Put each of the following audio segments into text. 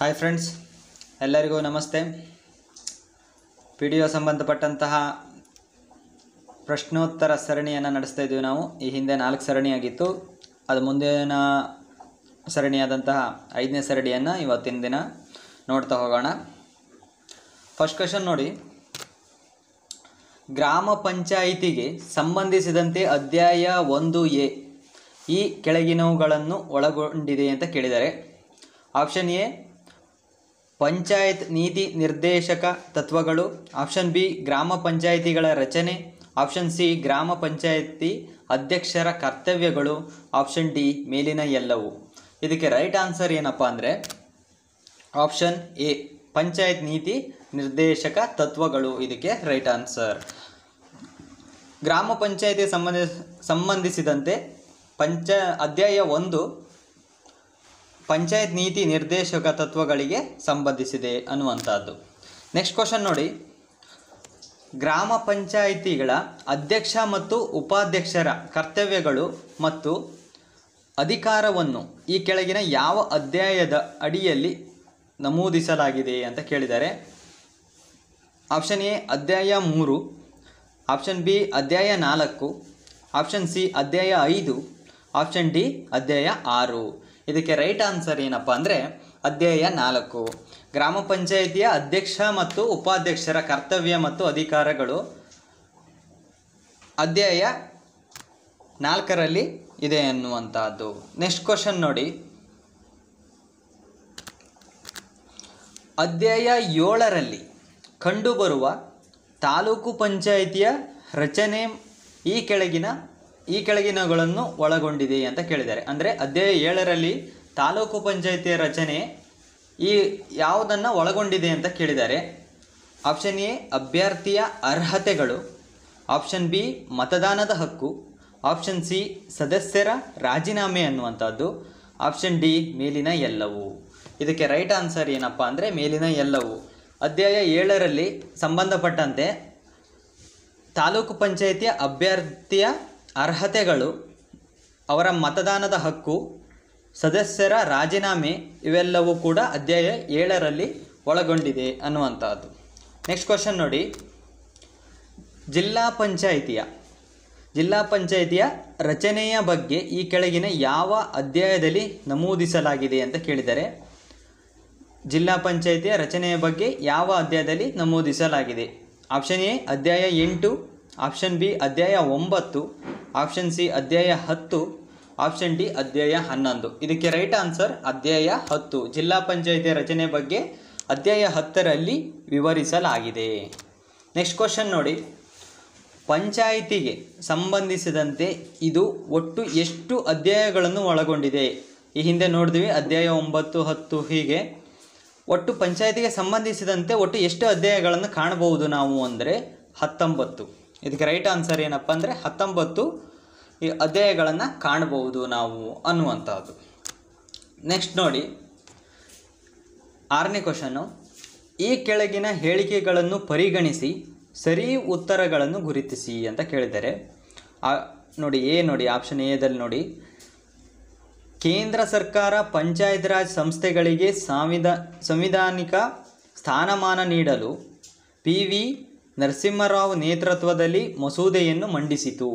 hi friends ಎಲ್ಲರಿಗೂ ನಮಸ್ತೆ P D O ಸಂಬಂಧಪಟ್ಟಂತಹ ಪ್ರಶ್ನೋತ್ತರ ಸರಣಿಯನ್ನು ನಡೆಸ್ತಾ ಇದ್ದೀವಿ ನಾವು ಈ ಹಿಂದೆ ನಾಲ್ಕು ಸರಣಿಯಾಗಿತ್ತು ಅದು ಮುಂದಿನ ಸರಣಿಯಾದಂತಹ ಐದನೇ ಸರಣಿಯನ್ನು ಇವತ್ತಿನ ದಿನ ನೋಡ್ತಾ ಹೋಗೋಣ ಫಸ್ಟ್ ಕ್ವೆಶನ್ ನೋಡಿ ಗ್ರಾಮ ಪಂಚಾಯಿತಿಗೆ ಸಂಬಂಧಿಸಿದಂತೆ ಅಧ್ಯಾಯ ಒಂದು ಎ ಈ ಕೆಳಗಿನವುಗಳನ್ನು ಒಳಗೊಂಡಿದೆ ಅಂತ ಕೇಳಿದ್ದಾರೆ ಆಪ್ಷನ್ ಎ ಪಂಚಾಯತ್ ನೀತಿ ನಿರ್ದೇಶಕ ತತ್ವಗಳು ಆಪ್ಷನ್ ಬಿ ಗ್ರಾಮ ಪಂಚಾಯಿತಿಗಳ ರಚನೆ ಆಪ್ಷನ್ ಸಿ ಗ್ರಾಮ ಪಂಚಾಯಿತಿ ಅಧ್ಯಕ್ಷರ ಕರ್ತವ್ಯಗಳು ಆಪ್ಷನ್ ಡಿ ಮೇಲಿನ ಎಲ್ಲವು ಇದಕ್ಕೆ ರೈಟ್ ಆನ್ಸರ್ ಏನಪ್ಪ ಅಂದರೆ ಆಪ್ಷನ್ ಎ ಪಂಚಾಯತ್ ನೀತಿ ನಿರ್ದೇಶಕ ತತ್ವಗಳು ಇದಕ್ಕೆ ರೈಟ್ ಆನ್ಸರ್ ಗ್ರಾಮ ಪಂಚಾಯತಿ ಸಂಬಂಧ ಸಂಬಂಧಿಸಿದಂತೆ ಪಂಚ ಅಧ್ಯಾಯ ಒಂದು ಪಂಚಾಯತ್ ನೀತಿ ನಿರ್ದೇಶಕ ತತ್ವಗಳಿಗೆ ಸಂಬಂಧಿಸಿದೆ ಅನ್ನುವಂಥದ್ದು ನೆಕ್ಸ್ಟ್ ಕ್ವಶನ್ ನೋಡಿ ಗ್ರಾಮ ಪಂಚಾಯಿತಿಗಳ ಅಧ್ಯಕ್ಷ ಮತ್ತು ಉಪಾಧ್ಯಕ್ಷರ ಕರ್ತವ್ಯಗಳು ಮತ್ತು ಅಧಿಕಾರವನ್ನು ಈ ಕೆಳಗಿನ ಯಾವ ಅಧ್ಯಾಯದ ಅಡಿಯಲ್ಲಿ ನಮೂದಿಸಲಾಗಿದೆ ಅಂತ ಕೇಳಿದ್ದಾರೆ ಆಪ್ಷನ್ ಎ ಅಧ್ಯಾಯ ಮೂರು ಆಪ್ಷನ್ ಬಿ ಅಧ್ಯಾಯ ನಾಲ್ಕು ಆಪ್ಷನ್ ಸಿ ಅಧ್ಯಾಯ ಐದು ಆಪ್ಷನ್ ಡಿ ಅಧ್ಯಾಯ ಆರು ಇದಕ್ಕೆ ರೈಟ್ ಆನ್ಸರ್ ಏನಪ್ಪ ಅಂದರೆ ಅಧ್ಯಾಯ ನಾಲ್ಕು ಗ್ರಾಮ ಪಂಚಾಯಿತಿಯ ಅಧ್ಯಕ್ಷ ಮತ್ತು ಉಪಾಧ್ಯಕ್ಷರ ಕರ್ತವ್ಯ ಮತ್ತು ಅಧಿಕಾರಗಳು ಅಧ್ಯಾಯ ನಾಲ್ಕರಲ್ಲಿ ಇದೆ ಅನ್ನುವಂಥದ್ದು ನೆಕ್ಸ್ಟ್ ಕ್ವಶನ್ ನೋಡಿ ಅಧ್ಯಾಯ ಏಳರಲ್ಲಿ ಕಂಡುಬರುವ ತಾಲೂಕು ಪಂಚಾಯಿತಿಯ ರಚನೆ ಈ ಕೆಳಗಿನ ಈ ಕೆಳಗಿನಗಳನ್ನು ಒಳಗೊಂಡಿದೆ ಅಂತ ಕೇಳಿದ್ದಾರೆ ಅಂದರೆ ಅಧ್ಯಾಯ ಏಳರಲ್ಲಿ ತಾಲೂಕು ಪಂಚಾಯಿತಿಯ ರಚನೆ ಈ ಯಾವುದನ್ನು ಒಳಗೊಂಡಿದೆ ಅಂತ ಕೇಳಿದ್ದಾರೆ ಆಪ್ಷನ್ ಎ ಅಭ್ಯರ್ಥಿಯ ಅರ್ಹತೆಗಳು ಆಪ್ಷನ್ ಬಿ ಮತದಾನದ ಹಕ್ಕು ಆಪ್ಷನ್ ಸಿ ಸದಸ್ಯರ ರಾಜೀನಾಮೆ ಅನ್ನುವಂಥದ್ದು ಆಪ್ಷನ್ ಡಿ ಮೇಲಿನ ಎಲ್ಲವು ಇದಕ್ಕೆ ರೈಟ್ ಆನ್ಸರ್ ಏನಪ್ಪ ಅಂದರೆ ಮೇಲಿನ ಎಲ್ಲವು ಅಧ್ಯಾಯ ಏಳರಲ್ಲಿ ಸಂಬಂಧಪಟ್ಟಂತೆ ತಾಲೂಕು ಪಂಚಾಯಿತಿಯ ಅಭ್ಯರ್ಥಿಯ ಅರ್ಹತೆಗಳು ಅವರ ಮತದಾನದ ಹಕ್ಕು ಸದಸ್ಯರ ರಾಜೀನಾಮೆ ಇವೆಲ್ಲವೂ ಕೂಡ ಅಧ್ಯಾಯ ಏಳರಲ್ಲಿ ಒಳಗೊಂಡಿದೆ ಅನ್ನುವಂಥದ್ದು ನೆಕ್ಸ್ಟ್ ಕ್ವಶನ್ ನೋಡಿ ಜಿಲ್ಲಾ ಪಂಚಾಯಿತಿಯ ಜಿಲ್ಲಾ ಪಂಚಾಯಿತಿಯ ರಚನೆಯ ಬಗ್ಗೆ ಈ ಕೆಳಗಿನ ಯಾವ ಅಧ್ಯಾಯದಲ್ಲಿ ನಮೂದಿಸಲಾಗಿದೆ ಅಂತ ಕೇಳಿದರೆ ಜಿಲ್ಲಾ ಪಂಚಾಯಿತಿಯ ರಚನೆಯ ಬಗ್ಗೆ ಯಾವ ಅಧ್ಯಾಯದಲ್ಲಿ ನಮೂದಿಸಲಾಗಿದೆ ಆಪ್ಷನ್ ಎ ಅಧ್ಯಾಯ ಎಂಟು ಆಪ್ಷನ್ ಬಿ ಅಧ್ಯಾಯ ಒಂಬತ್ತು ಆಪ್ಷನ್ ಸಿ ಅಧ್ಯಾಯ ಹತ್ತು ಆಪ್ಷನ್ ಡಿ ಅಧ್ಯಾಯ ಹನ್ನೊಂದು ಇದಕ್ಕೆ ರೈಟ್ ಆನ್ಸರ್ ಅಧ್ಯಾಯ ಹತ್ತು ಜಿಲ್ಲಾ ಪಂಚಾಯಿತಿಯ ರಚನೆ ಬಗ್ಗೆ ಅಧ್ಯಾಯ ಹತ್ತರಲ್ಲಿ ವಿವರಿಸಲಾಗಿದೆ ನೆಕ್ಸ್ಟ್ ಕ್ವಶನ್ ನೋಡಿ ಪಂಚಾಯಿತಿಗೆ ಸಂಬಂಧಿಸಿದಂತೆ ಇದು ಒಟ್ಟು ಎಷ್ಟು ಅಧ್ಯಾಯಗಳನ್ನು ಒಳಗೊಂಡಿದೆ ಈ ಹಿಂದೆ ನೋಡಿದ್ವಿ ಅಧ್ಯಾಯ ಒಂಬತ್ತು ಹತ್ತು ಹೀಗೆ ಒಟ್ಟು ಪಂಚಾಯಿತಿಗೆ ಸಂಬಂಧಿಸಿದಂತೆ ಒಟ್ಟು ಎಷ್ಟು ಅಧ್ಯಾಯಗಳನ್ನು ಕಾಣಬಹುದು ನಾವು ಅಂದರೆ ಹತ್ತೊಂಬತ್ತು ಇದಕ್ಕೆ ರೈಟ್ ಆನ್ಸರ್ ಏನಪ್ಪ ಅಂದರೆ ಹತ್ತೊಂಬತ್ತು ಈ ಅಧ್ಯಾಯಗಳನ್ನು ಕಾಣಬಹುದು ನಾವು ಅನ್ನುವಂಥದ್ದು ನೆಕ್ಸ್ಟ್ ನೋಡಿ ಆರನೇ ಕ್ವಶನ್ನು ಈ ಕೆಳಗಿನ ಹೇಳಿಕೆಗಳನ್ನು ಪರಿಗಣಿಸಿ ಸರಿ ಉತ್ತರಗಳನ್ನು ಗುರುತಿಸಿ ಅಂತ ಕೇಳಿದ್ದಾರೆ ಆ ನೋಡಿ ಎ ನೋಡಿ ಆಪ್ಷನ್ ಎದಲ್ಲಿ ನೋಡಿ ಕೇಂದ್ರ ಸರ್ಕಾರ ಪಂಚಾಯತ್ ರಾಜ್ ಸಂಸ್ಥೆಗಳಿಗೆ ಸಂವಿಧಾ ಸಂವಿಧಾನಿಕ ಸ್ಥಾನಮಾನ ನೀಡಲು ಪಿ ವಿ ನರಸಿಂಹರಾವ್ ನೇತೃತ್ವದಲ್ಲಿ ಮಸೂದೆಯನ್ನು ಮಂಡಿಸಿತು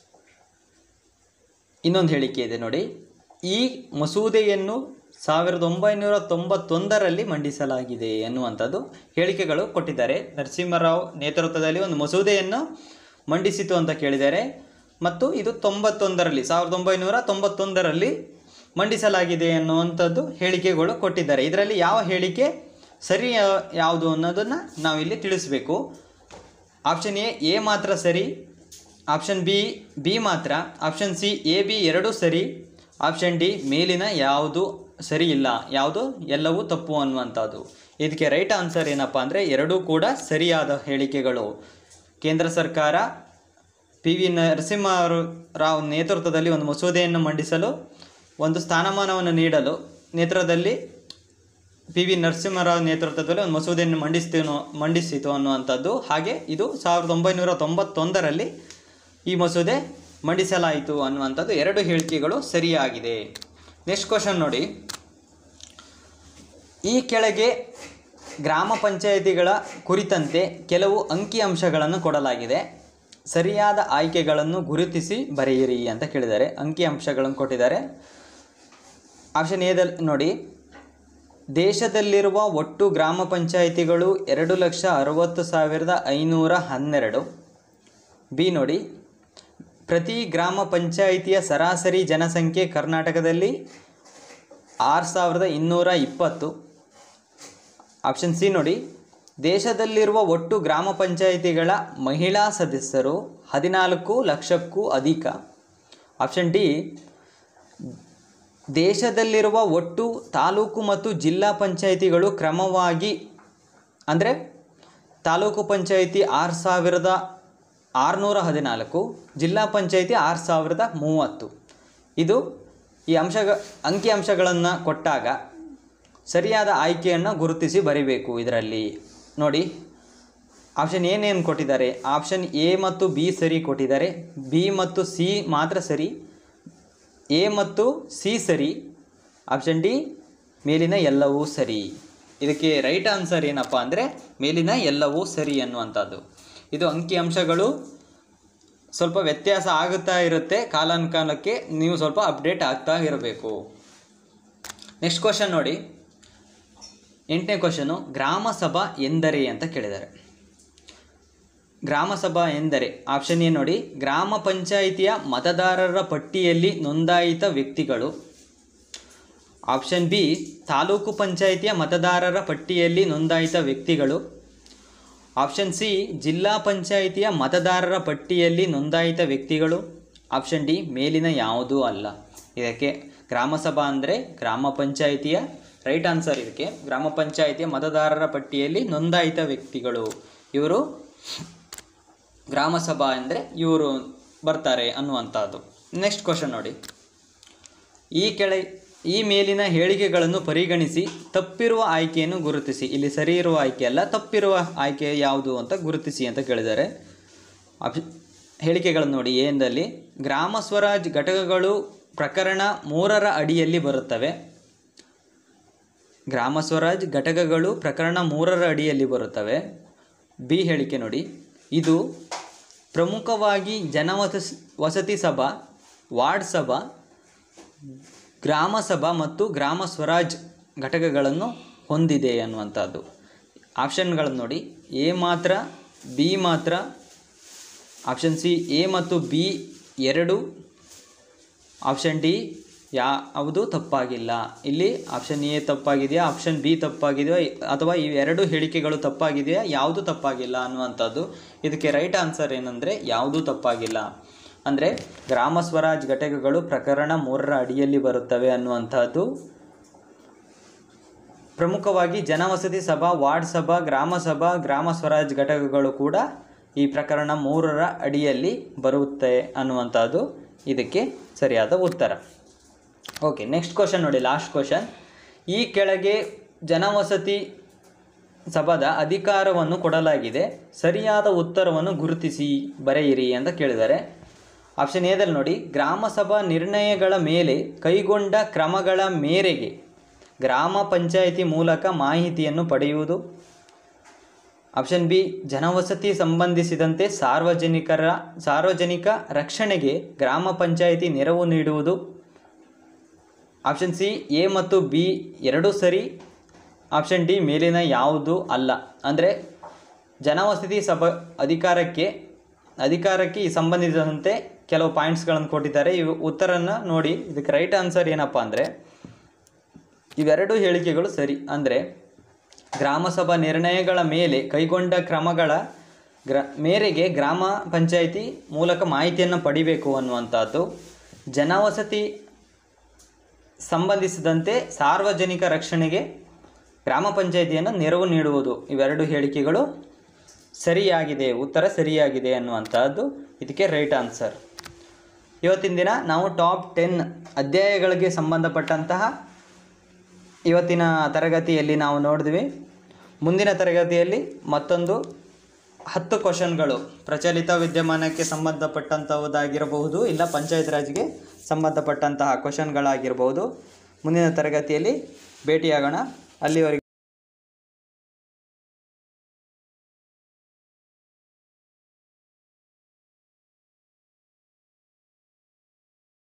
ಇನ್ನೊಂದು ಹೇಳಿಕೆ ಇದೆ ನೋಡಿ ಈ ಮಸೂದೆಯನ್ನು ಸಾವಿರದ ಒಂಬೈನೂರ ತೊಂಬತ್ತೊಂದರಲ್ಲಿ ಮಂಡಿಸಲಾಗಿದೆ ಎನ್ನುವಂಥದ್ದು ಹೇಳಿಕೆಗಳು ಕೊಟ್ಟಿದ್ದಾರೆ ನರಸಿಂಹರಾವ್ ನೇತೃತ್ವದಲ್ಲಿ ಒಂದು ಮಸೂದೆಯನ್ನು ಮಂಡಿಸಿತು ಅಂತ ಕೇಳಿದ್ದಾರೆ ಮತ್ತು ಇದು ತೊಂಬತ್ತೊಂದರಲ್ಲಿ ಸಾವಿರದ ಒಂಬೈನೂರ ತೊಂಬತ್ತೊಂದರಲ್ಲಿ ಮಂಡಿಸಲಾಗಿದೆ ಅನ್ನುವಂಥದ್ದು ಹೇಳಿಕೆಗಳು ಕೊಟ್ಟಿದ್ದಾರೆ ಇದರಲ್ಲಿ ಯಾವ ಹೇಳಿಕೆ ಸರಿ ಯಾ- ಯಾವುದು ಅನ್ನೋದನ್ನು ನಾವಿಲ್ಲಿ ತಿಳಿಸ್ಬೇಕು ಆಪ್ಷನ್ ಎ ಎ ಮಾತ್ರ ಸರಿ ಆಪ್ಷನ್ ಬಿ ಬಿ ಮಾತ್ರ ಆಪ್ಷನ್ ಸಿ ಎ ಬಿ ಎರಡೂ ಸರಿ ಆಪ್ಷನ್ ಡಿ ಮೇಲಿನ ಯಾವುದು ಸರಿ ಇಲ್ಲ ಯಾವುದು ಎಲ್ಲವೂ ತಪ್ಪು ಅನ್ನುವಂಥದ್ದು ಇದಕ್ಕೆ ರೈಟ್ ಆನ್ಸರ್ ಏನಪ್ಪ ಅಂದರೆ ಎರಡೂ ಕೂಡ ಸರಿಯಾದ ಹೇಳಿಕೆಗಳು ಕೇಂದ್ರ ಸರ್ಕಾರ ಪಿ ವಿ ನರಸಿಂಹರಾವ್ ನೇತೃತ್ವದಲ್ಲಿ ಒಂದು ಮಸೂದೆಯನ್ನು ಮಂಡಿಸಲು ಒಂದು ಸ್ಥಾನಮಾನವನ್ನು ನೀಡಲು ನೇತೃತ್ವದಲ್ಲಿ ಪಿ ವಿ ನರಸಿಂಹರಾವ್ ನೇತೃತ್ವದಲ್ಲಿ ಒಂದು ಮಸೂದೆಯನ್ನು ಮಂಡಿಸ್ತೀನೋ ಮಂಡಿಸಿತು ಅನ್ನುವಂಥದ್ದು ಹಾಗೆ ಇದು ಸಾವಿರದ ಒಂಬೈನೂರ ತೊಂಬತ್ತೊಂದರಲ್ಲಿ ಈ ಮಸೂದೆ ಮಂಡಿಸಲಾಯಿತು ಅನ್ನುವಂಥದ್ದು ಎರಡು ಹೇಳಿಕೆಗಳು ಸರಿಯಾಗಿದೆ ನೆಕ್ಸ್ಟ್ ಕ್ವಶನ್ ನೋಡಿ ಈ ಕೆಳಗೆ ಗ್ರಾಮ ಪಂಚಾಯಿತಿಗಳ ಕುರಿತಂತೆ ಕೆಲವು ಅಂಕಿಅಂಶಗಳನ್ನು ಕೊಡಲಾಗಿದೆ ಸರಿಯಾದ ಆಯ್ಕೆಗಳನ್ನು ಗುರುತಿಸಿ ಬರೆಯಿರಿ ಅಂತ ಕೇಳಿದ್ದಾರೆ ಅಂಕಿಅಂಶಗಳನ್ನು ಕೊಟ್ಟಿದ್ದಾರೆ ಆಪ್ಷನ್ ಎದಲ್ಲಿ ನೋಡಿ ದೇಶದಲ್ಲಿರುವ ಒಟ್ಟು ಗ್ರಾಮ ಪಂಚಾಯಿತಿಗಳು ಎರಡು ಲಕ್ಷ ಅರವತ್ತು ಸಾವಿರದ ಐನೂರ ಹನ್ನೆರಡು ಬಿ ನೋಡಿ ಪ್ರತಿ ಗ್ರಾಮ ಪಂಚಾಯಿತಿಯ ಸರಾಸರಿ ಜನಸಂಖ್ಯೆ ಕರ್ನಾಟಕದಲ್ಲಿ ಆರು ಸಾವಿರದ ಇನ್ನೂರ ಇಪ್ಪತ್ತು ಆಪ್ಷನ್ ಸಿ ನೋಡಿ ದೇಶದಲ್ಲಿರುವ ಒಟ್ಟು ಗ್ರಾಮ ಪಂಚಾಯಿತಿಗಳ ಮಹಿಳಾ ಸದಸ್ಯರು ಹದಿನಾಲ್ಕು ಲಕ್ಷಕ್ಕೂ ಅಧಿಕ ಆಪ್ಷನ್ ಡಿ ದೇಶದಲ್ಲಿರುವ ಒಟ್ಟು ತಾಲೂಕು ಮತ್ತು ಜಿಲ್ಲಾ ಪಂಚಾಯಿತಿಗಳು ಕ್ರಮವಾಗಿ ಅಂದರೆ ತಾಲೂಕು ಪಂಚಾಯಿತಿ ಆರು ಸಾವಿರದ ಆರುನೂರ ಹದಿನಾಲ್ಕು ಜಿಲ್ಲಾ ಪಂಚಾಯಿತಿ ಆರು ಸಾವಿರದ ಮೂವತ್ತು ಇದು ಈ ಅಂಶಗ ಅಂಕಿ ಅಂಶಗಳನ್ನು ಕೊಟ್ಟಾಗ ಸರಿಯಾದ ಆಯ್ಕೆಯನ್ನು ಗುರುತಿಸಿ ಬರಿಬೇಕು ಇದರಲ್ಲಿ ನೋಡಿ ಆಪ್ಷನ್ ಏನೇನು ಕೊಟ್ಟಿದ್ದಾರೆ ಆಪ್ಷನ್ ಎ ಮತ್ತು ಬಿ ಸರಿ ಕೊಟ್ಟಿದ್ದಾರೆ ಬಿ ಮತ್ತು ಸಿ ಮಾತ್ರ ಸರಿ ಎ ಮತ್ತು ಸಿ ಸರಿ ಆಪ್ಷನ್ ಡಿ ಮೇಲಿನ ಎಲ್ಲವೂ ಸರಿ ಇದಕ್ಕೆ ರೈಟ್ ಆನ್ಸರ್ ಏನಪ್ಪ ಅಂದರೆ ಮೇಲಿನ ಎಲ್ಲವೂ ಸರಿ ಅನ್ನುವಂಥದ್ದು ಇದು ಅಂಕಿಅಂಶಗಳು ಸ್ವಲ್ಪ ವ್ಯತ್ಯಾಸ ಆಗುತ್ತಾ ಇರುತ್ತೆ ಕಾಲಾನುಕಾಲಕ್ಕೆ ನೀವು ಸ್ವಲ್ಪ ಅಪ್ಡೇಟ್ ಆಗ್ತಾ ಇರಬೇಕು ನೆಕ್ಸ್ಟ್ ಕ್ವಶನ್ ನೋಡಿ ಎಂಟನೇ ಕ್ವಶನು ಗ್ರಾಮ ಸಭಾ ಎಂದರೆ ಅಂತ ಕೇಳಿದ್ದಾರೆ ಗ್ರಾಮ ಸಭಾ ಎಂದರೆ ಆಪ್ಷನ್ ಎ ನೋಡಿ ಗ್ರಾಮ ಪಂಚಾಯಿತಿಯ ಮತದಾರರ ಪಟ್ಟಿಯಲ್ಲಿ ನೋಂದಾಯಿತ ವ್ಯಕ್ತಿಗಳು ಆಪ್ಷನ್ ಬಿ ತಾಲೂಕು ಪಂಚಾಯಿತಿಯ ಮತದಾರರ ಪಟ್ಟಿಯಲ್ಲಿ ನೋಂದಾಯಿತ ವ್ಯಕ್ತಿಗಳು ಆಪ್ಷನ್ ಸಿ ಜಿಲ್ಲಾ ಪಂಚಾಯಿತಿಯ ಮತದಾರರ ಪಟ್ಟಿಯಲ್ಲಿ ನೋಂದಾಯಿತ ವ್ಯಕ್ತಿಗಳು ಆಪ್ಷನ್ ಡಿ ಮೇಲಿನ ಯಾವುದೂ ಅಲ್ಲ ಇದಕ್ಕೆ ಗ್ರಾಮ ಸಭಾ ಅಂದರೆ ಗ್ರಾಮ ಪಂಚಾಯಿತಿಯ ರೈಟ್ ಆನ್ಸರ್ ಇದಕ್ಕೆ ಗ್ರಾಮ ಪಂಚಾಯಿತಿಯ ಮತದಾರರ ಪಟ್ಟಿಯಲ್ಲಿ ನೋಂದಾಯಿತ ವ್ಯಕ್ತಿಗಳು ಇವರು ಗ್ರಾಮ ಸಭಾ ಅಂದರೆ ಇವರು ಬರ್ತಾರೆ ಅನ್ನುವಂಥದ್ದು ನೆಕ್ಸ್ಟ್ ಕ್ವಶನ್ ನೋಡಿ ಈ ಕೆಳ ಈ ಮೇಲಿನ ಹೇಳಿಕೆಗಳನ್ನು ಪರಿಗಣಿಸಿ ತಪ್ಪಿರುವ ಆಯ್ಕೆಯನ್ನು ಗುರುತಿಸಿ ಇಲ್ಲಿ ಸರಿ ಇರುವ ಆಯ್ಕೆ ಅಲ್ಲ ತಪ್ಪಿರುವ ಆಯ್ಕೆ ಯಾವುದು ಅಂತ ಗುರುತಿಸಿ ಅಂತ ಕೇಳಿದ್ದಾರೆ ಆಪ್- ಹೇಳಿಕೆಗಳನ್ನು ನೋಡಿ ಏನದಲ್ಲಿ ಗ್ರಾಮ ಸ್ವರಾಜ್ ಘಟಕಗಳು ಪ್ರಕರಣ ಮೂರರ ಅಡಿಯಲ್ಲಿ ಬರುತ್ತವೆ ಗ್ರಾಮ ಸ್ವರಾಜ್ ಘಟಕಗಳು ಪ್ರಕರಣ ಮೂರರ ಅಡಿಯಲ್ಲಿ ಬರುತ್ತವೆ ಬಿ ಹೇಳಿಕೆ ನೋಡಿ ಇದು ಪ್ರಮುಖವಾಗಿ ಜನವಸ ವಸತಿ ಸಭಾ ವಾರ್ಡ್ ಸಭಾ ಗ್ರಾಮ ಸಭಾ ಮತ್ತು ಗ್ರಾಮ ಸ್ವರಾಜ್ ಘಟಕಗಳನ್ನು ಹೊಂದಿದೆ ಅನ್ನುವಂಥದ್ದು ಆಪ್ಷನ್ಗಳನ್ನು ನೋಡಿ ಎ ಮಾತ್ರ ಬಿ ಮಾತ್ರ ಆಪ್ಷನ್ ಸಿ ಎ ಮತ್ತು ಬಿ ಎರಡು ಆಪ್ಷನ್ ಡಿ ಯಾವುದು ತಪ್ಪಾಗಿಲ್ಲ ಇಲ್ಲಿ ಆಪ್ಷನ್ ಎ ತಪ್ಪಾಗಿದೆಯಾ ಆಪ್ಷನ್ ಬಿ ತಪ್ಪಾಗಿದೆಯಾ ಅಥವಾ ಈ ಎರಡು ಹೇಳಿಕೆಗಳು ತಪ್ಪಾಗಿದೆಯಾ ಯಾವುದು ತಪ್ಪಾಗಿಲ್ಲ ಅನ್ನುವಂಥದ್ದು ಇದಕ್ಕೆ ರೈಟ್ ಆನ್ಸರ್ ಏನಂದರೆ ಯಾವುದೂ ತಪ್ಪಾಗಿಲ್ಲ ಅಂದರೆ ಗ್ರಾಮ ಸ್ವರಾಜ್ ಘಟಕಗಳು ಪ್ರಕರಣ ಮೂರರ ಅಡಿಯಲ್ಲಿ ಬರುತ್ತವೆ ಅನ್ನುವಂಥದ್ದು ಪ್ರಮುಖವಾಗಿ ಜನವಸತಿ ಸಭಾ ವಾರ್ಡ್ ಸಭಾ ಗ್ರಾಮ ಸಭಾ ಗ್ರಾಮ ಸ್ವರಾಜ್ ಘಟಕಗಳು ಕೂಡ ಈ ಪ್ರಕರಣ ಮೂರರ ಅಡಿಯಲ್ಲಿ ಬರುತ್ತೆ ಅನ್ನುವಂಥದ್ದು ಇದಕ್ಕೆ ಸರಿಯಾದ ಉತ್ತರ ಓಕೆ ನೆಕ್ಸ್ಟ್ ಕ್ವಶನ್ ನೋಡಿ ಲಾಸ್ಟ್ ಕ್ವಶನ್ ಈ ಕೆಳಗೆ ಜನವಸತಿ ಸಭಾದ ಅಧಿಕಾರವನ್ನು ಕೊಡಲಾಗಿದೆ ಸರಿಯಾದ ಉತ್ತರವನ್ನು ಗುರುತಿಸಿ ಬರೆಯಿರಿ ಅಂತ ಕೇಳಿದ್ದಾರೆ ಆಪ್ಷನ್ ಎದಲ್ಲಿ ನೋಡಿ ಗ್ರಾಮ ಸಭಾ ನಿರ್ಣಯಗಳ ಮೇಲೆ ಕೈಗೊಂಡ ಕ್ರಮಗಳ ಮೇರೆಗೆ ಗ್ರಾಮ ಪಂಚಾಯಿತಿ ಮೂಲಕ ಮಾಹಿತಿಯನ್ನು ಪಡೆಯುವುದು ಆಪ್ಷನ್ ಬಿ ಜನವಸತಿ ಸಂಬಂಧಿಸಿದಂತೆ ಸಾರ್ವಜನಿಕರ ಸಾರ್ವಜನಿಕ ರಕ್ಷಣೆಗೆ ಗ್ರಾಮ ಪಂಚಾಯಿತಿ ನೆರವು ನೀಡುವುದು ಆಪ್ಷನ್ ಸಿ ಎ ಮತ್ತು ಬಿ ಎರಡೂ ಸರಿ ಆಪ್ಷನ್ ಡಿ ಮೇಲಿನ ಯಾವುದು ಅಲ್ಲ ಅಂದರೆ ಜನವಸತಿ ಸಭಾ ಅಧಿಕಾರಕ್ಕೆ ಅಧಿಕಾರಕ್ಕೆ ಈ ಸಂಬಂಧಿಸಿದಂತೆ ಕೆಲವು ಪಾಯಿಂಟ್ಸ್ಗಳನ್ನು ಕೊಟ್ಟಿದ್ದಾರೆ ಇವು ಉತ್ತರನ ನೋಡಿ ಇದಕ್ಕೆ ರೈಟ್ ಆನ್ಸರ್ ಏನಪ್ಪ ಅಂದರೆ ಇವೆರಡು ಹೇಳಿಕೆಗಳು ಸರಿ ಅಂದರೆ ಗ್ರಾಮ ಸಭಾ ನಿರ್ಣಯಗಳ ಮೇಲೆ ಕೈಗೊಂಡ ಕ್ರಮಗಳ ಗ್ರ ಮೇರೆಗೆ ಗ್ರಾಮ ಪಂಚಾಯಿತಿ ಮೂಲಕ ಮಾಹಿತಿಯನ್ನು ಪಡಿಬೇಕು ಅನ್ನುವಂಥದ್ದು ಜನವಸತಿ ಸಂಬಂಧಿಸಿದಂತೆ ಸಾರ್ವಜನಿಕ ರಕ್ಷಣೆಗೆ ಗ್ರಾಮ ಪಂಚಾಯಿತಿಯನ್ನು ನೆರವು ನೀಡುವುದು ಇವೆರಡು ಹೇಳಿಕೆಗಳು ಸರಿಯಾಗಿದೆ ಉತ್ತರ ಸರಿಯಾಗಿದೆ ಅನ್ನುವಂಥದ್ದು ಇದಕ್ಕೆ ರೈಟ್ ಆನ್ಸರ್ ಇವತ್ತಿನ ದಿನ ನಾವು ಟಾಪ್ ಟೆನ್ ಅಧ್ಯಾಯಗಳಿಗೆ ಸಂಬಂಧಪಟ್ಟಂತಹ ಇವತ್ತಿನ ತರಗತಿಯಲ್ಲಿ ನಾವು ನೋಡಿದ್ವಿ ಮುಂದಿನ ತರಗತಿಯಲ್ಲಿ ಮತ್ತೊಂದು ಹತ್ತು ಕ್ವಶನ್ಗಳು ಪ್ರಚಲಿತ ವಿದ್ಯಮಾನಕ್ಕೆ ಸಂಬಂಧಪಟ್ಟಂಥವುದಾಗಿರಬಹುದು ಇಲ್ಲ ಪಂಚಾಯತ್ ರಾಜ್ಗೆ ಸಂಬಂಧಪಟ್ಟಂತಹ ಕ್ವಶನ್ಗಳಾಗಿರ್ಬೋದು ಮುಂದಿನ ತರಗತಿಯಲ್ಲಿ ಭೇಟಿಯಾಗೋಣ ಅಲ್ಲಿವರೆಗೆ